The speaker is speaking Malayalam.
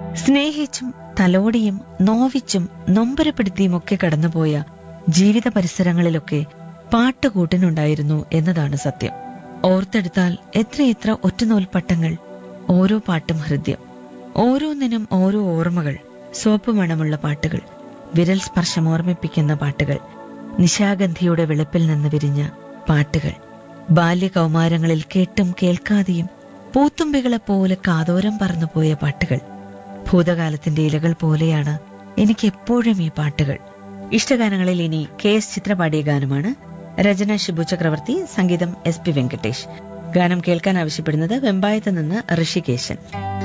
സ്നേഹിച്ചും തലോടിയും നോവിച്ചും നൊമ്പരപ്പെടുത്തിയും ഒക്കെ കടന്നുപോയ ജീവിത പരിസരങ്ങളിലൊക്കെ പാട്ടുകൂട്ടിനുണ്ടായിരുന്നു എന്നതാണ് സത്യം ഓർത്തെടുത്താൽ എത്രയെത്ര ഒറ്റനൂൽപ്പട്ടങ്ങൾ ഓരോ പാട്ടും ഹൃദ്യം ഓരോന്നിനും ഓരോ ഓർമ്മകൾ സോപ്പ് മണമുള്ള പാട്ടുകൾ വിരൽ സ്പർശം ഓർമ്മിപ്പിക്കുന്ന പാട്ടുകൾ നിശാഗന്ധിയുടെ വെളുപ്പിൽ നിന്ന് വിരിഞ്ഞ പാട്ടുകൾ ബാല്യകൗമാരങ്ങളിൽ കേട്ടും കേൾക്കാതെയും പൂത്തുമ്പികളെപ്പോലെ കാതോരം പറന്നുപോയ പാട്ടുകൾ ഭൂതകാലത്തിന്റെ ഇലകൾ പോലെയാണ് എനിക്ക് എപ്പോഴും ഈ പാട്ടുകൾ ഇഷ്ടഗാനങ്ങളിൽ ഇനി കെ എസ് ചിത്ര പാടിയ ഗാനമാണ് രചന ഷിബു ചക്രവർത്തി സംഗീതം എസ് പി വെങ്കടേഷ് ഗാനം കേൾക്കാൻ ആവശ്യപ്പെടുന്നത് വെമ്പായത്ത് നിന്ന് ഋഷികേശൻ